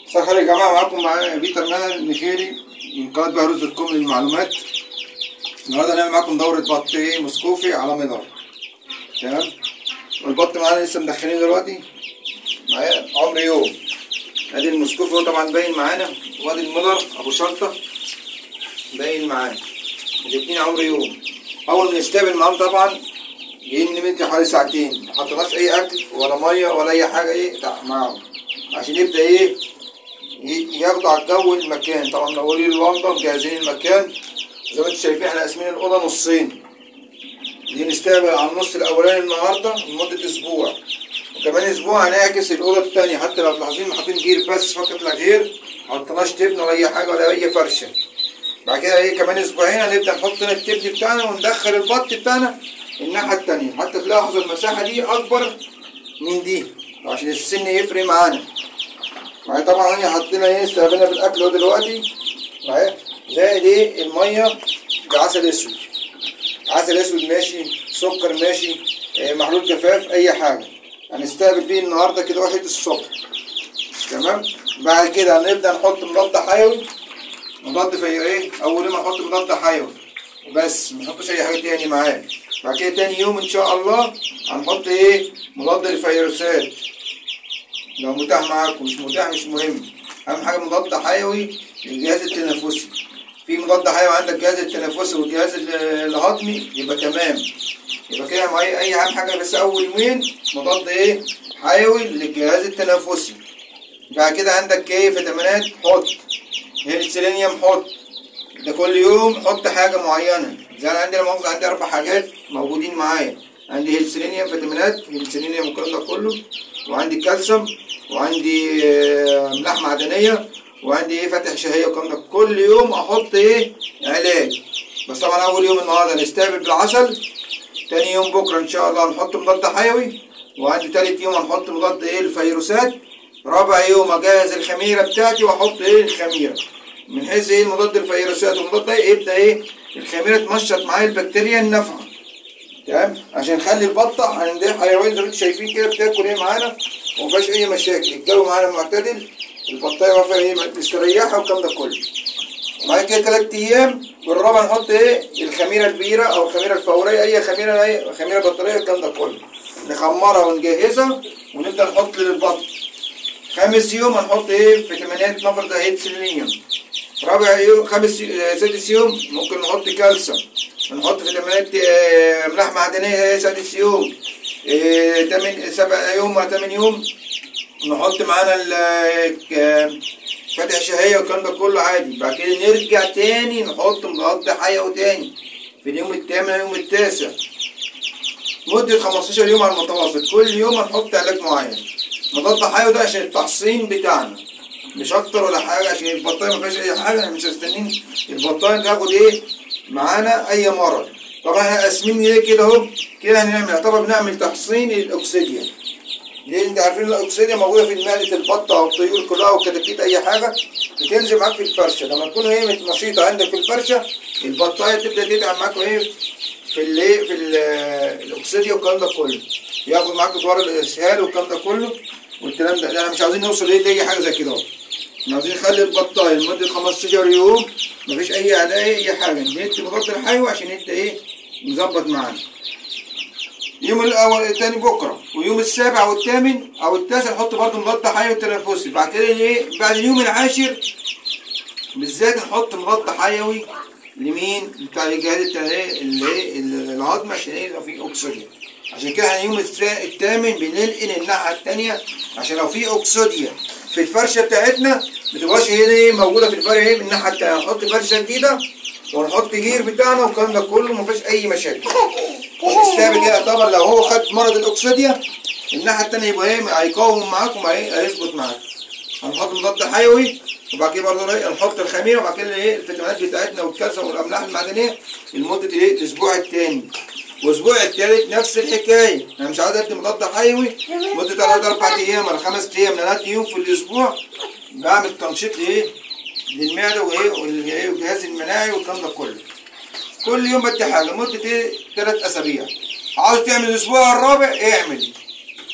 مساء الخير يا جماعه معاكم معايا بيتر مان المشيري من قناه بهروز الكم للمعلومات النهارده هنعمل معاكم دوره بط ايه مسكوفي على مدار تمام والبط معانا لسه مدخلين دلوقتي معايا عمر يوم ادي المسكوفي هو طبعا باين معانا وادي المدر ابو شرطه باين معانا الاتنين عمر يوم اول ما نستقبل معاهم طبعا جايين نمت حوالي ساعتين ما حطيناش اي اكل ولا ميه ولا اي حاجه ايه معاهم عشان يبدا ايه ياخدوا على الجو المكان طبعا منورين اللمبه مجهزين المكان زي ما انتم شايفين احنا قاسمين الاوضه نصين دي نستقبل على النص الاولاني النهارده لمده اسبوع وكمان اسبوع هنعكس الاوضه الثانيه حتى لو تلاحظين حاطين جير بس فقط لا غير ما حطيناش تبن ولا اي حاجه ولا اي فرشه بعد كده ايه كمان اسبوعين هنبدا نحط هنا التبن بتاعنا وندخل البط بتاعنا الناحيه الثانيه حتى تلاحظوا المساحه دي اكبر من دي عشان السن يفرق معانا معايا طبعا هنا حطينا ايه استقبلنا بالاكل اهو دلوقتي معايا زائد ايه الميه بعسل اسود عسل اسود ماشي سكر ماشي إيه محلول جفاف اي حاجه هنستقبل بيه النهارده كده واحد الصبح تمام بعد كده هنبدا نحط مضاد حيوي مضاد في ايه اول يوم هنحط مضاد حيوي وبس ما نحطش اي حاجه تاني معاه بعد كده تاني يوم ان شاء الله هنحط ايه مضاد للفيروسات لو متاح معاكم مش متاح مش مهم اهم حاجه مضاد حيوي للجهاز التنفسي في مضاد حيوي عندك الجهاز التنفسي والجهاز الهضمي يبقى تمام يبقى كده معايا اي اهم حاجه بس اول يومين مضاد ايه حيوي للجهاز التنفسي بعد كده عندك ايه فيتامينات حط هيلسيلينيوم حط ده كل يوم حط حاجه معينه زي انا عندي المؤاخذه عندي اربع حاجات موجودين معايا عندي هيلسيلينيوم فيتامينات هيلسيلينيوم والكلام ده كله وعندي كالسيوم وعندي املاح معدنيه وعندي ايه فاتح شهيه والكلام ده كل يوم احط ايه علاج بس طبعا اول يوم النهارده نستقبل بالعسل تاني يوم بكره ان شاء الله هنحط مضاد حيوي وعندي تالت يوم هنحط مضاد ايه الفيروسات رابع يوم اجهز الخميره بتاعتي واحط ايه الخميره من حيث ايه مضاد الفيروسات ومضاد ايه يبدا ايه الخميره تنشط معايا البكتيريا النافعه تمام عشان نخلي البطه عندها حيوان زي ما انتم شايفين كده بتاكل ايه معانا ومفيهاش اي مشاكل الجو معانا معتدل البطايه واقفه ايه مستريحه والكلام ده كله بعد كده تلات ايام والرابع نحط ايه الخميره البيره او الخميره الفوريه اي خميره اي خميره بطاريه الكلام ده كله نخمرها ونجهزها ونبدا نحط للبط خامس يوم هنحط ايه فيتامينات نفر ده هيد سيلينيوم رابع يوم خامس سادس يوم ممكن نحط كالسيوم نحط فيتامينات املاح معدنيه سادس يوم إيه تمن سبع يوم ولا تمن يوم نحط معانا فاتح شهية والكلام ده كله عادي بعد كده نرجع تاني نحط مضاد حيوي تاني في اليوم الثامن اليوم التاسع مدة 15 يوم على المتوسط كل يوم هنحط علاج معين مضاد حيوي ده عشان التحصين بتاعنا مش اكتر ولا حاجة عشان البطاية ما فيهاش اي حاجة احنا مش مستنيين البطاية تاخد ايه معانا اي مرض طبعا احنا قاسمين ايه كده اهو كده هنعمل يعتبر بنعمل تحصين الاكسجين ليه انت عارفين الاكسجين موجوده في معده البطه او الطيور كلها او كتاكيت اي حاجه بتنزل معاك في الفرشه لما تكون ايه نشيطه عندك في الفرشه البطايه تبدا تدعم معاك ايه في الايه في الاكسجين والكلام ده كله ياخد معاك ادوار الاسهال والكلام ده كله والكلام ده احنا مش عاوزين نوصل ايه لاي حاجه زي كده اهو احنا عاوزين نخلي البطايه لمده 15 يوم مفيش اي علاج اي حاجه ندي مضاد الحيوي عشان يبدا ايه نظبط معانا اليوم الاول الثاني بكره ويوم السابع والثامن او التاسع نحط برضه مضاد حيوي تنفسي بعد كده ايه بعد اليوم العاشر بالذات نحط مضاد حيوي لمين بتاع الجهاز اللي الهضم عشان ايه يبقى فيه اكسجين عشان كده اليوم الثامن بننقل الناحيه الثانيه عشان لو في اكسجين في الفرشه بتاعتنا ما تبقاش هي ايه موجوده في الفرشه ايه من الناحيه الثانيه نحط فرشه جديده ونحط جير بتاعنا والكلام ده كله مفيش اي مشاكل السابق كده طبعا لو هو خد مرض الاكسيديا الناحيه الثانيه يبقى ايه هيقاوم معاك وهيظبط معاك هنحط مضاد حيوي وبعد كده برضه ايه نحط الخميره وبعد كده ايه الفيتامينات بتاعتنا والكالسيوم والاملاح المعدنيه لمده ايه الاسبوع الثاني والاسبوع الثالث نفس الحكايه انا مش عايز ادي مضاد حيوي مده 3 4 ايام ولا 5 ايام ثلاث يوم في الاسبوع بعمل تنشيط ايه للمعده وايه والجهاز المناعي والكلام ده كله كل يوم بدي حاجه مده ايه ثلاث اسابيع عاوز تعمل الاسبوع الرابع اعمل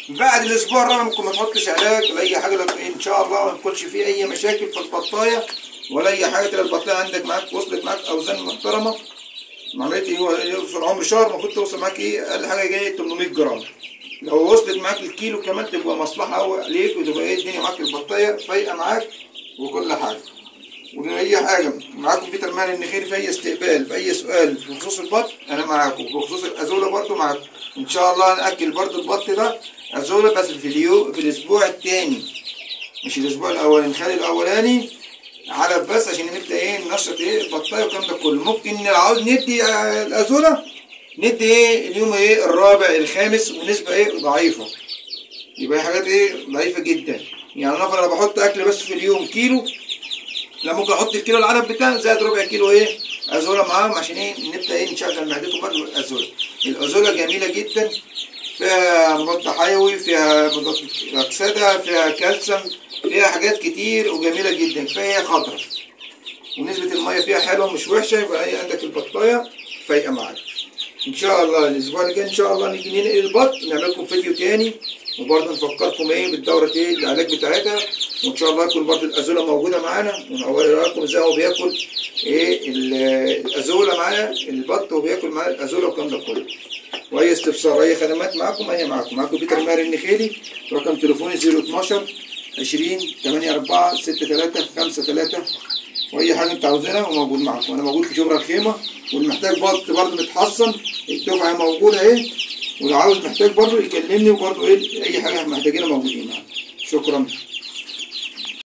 بعد الاسبوع الرابع ممكن ما تحطش علاج ولا اي حاجه لك ان شاء الله ما يكونش فيه اي مشاكل في البطايه ولا اي حاجه تلاقي البطايه عندك معاك وصلت معاك اوزان محترمه عمليه هو يوصل عمر شهر المفروض توصل معاك ايه اقل حاجه جايه 800 جرام لو وصلت معاك الكيلو كمان تبقى مصلحه قوي عليك وتبقى ايه الدنيا معاك البطايه فايقه معاك وكل حاجه واي حاجه معاكم بيتر مان النخيري في اي استقبال في اي سؤال بخصوص البط انا معاكم بخصوص الازوله برضو معاكم ان شاء الله ناكل برضو البط ده ازوله بس في اليوم في الاسبوع الثاني مش الاسبوع الاولاني نخلي الاولاني علف بس عشان نبدا ايه ننشط ايه البطايه والكلام ده كله ممكن لو عاوز ندي آه، الازوله ندي ايه اليوم ايه الرابع الخامس ونسبه ايه ضعيفه يبقى حاجات ايه ضعيفه جدا يعني نفر انا بحط اكل بس في اليوم كيلو لا ممكن احط الكيلو العلب بتاعي زائد ربع كيلو ايه ازوله معاهم عشان ايه نبدا ايه نشغل معدته برضه بالازوله الازوله جميله جدا فيها مضاد حيوي فيها مضاد اكسده فيها كالسيوم فيها حاجات كتير وجميله جدا فهي خضرا ونسبه الميه فيها حلوه مش وحشه يبقى ايه عندك البطايه فايقه معاك ان شاء الله الاسبوع اللي جاي ان شاء الله نيجي ننقل البط نعمل لكم فيديو تاني وبرضه نفكركم ايه بالدوره ايه العلاج بتاعتها وان شاء الله يكون برضه الازوله موجوده معانا ونوري لكم ازاي هو بياكل ايه ال- الازوله معانا البط وبياكل معانا الازوله والكلام ده كله واي استفسار اي خدمات معاكم هي معاكم معاكم بيتر ماهر النخيلي رقم تليفوني 012 20 84 63 53 واي حاجه انت عاوزينها وموجود معاكم انا موجود في شبرا الخيمه واللي محتاج بط برضه متحصن الدفعه موجوده اهي واللي عاوز محتاج برضه يكلمني وبرضه ايه اي حاجه محتاجينها موجودين معانا شكرا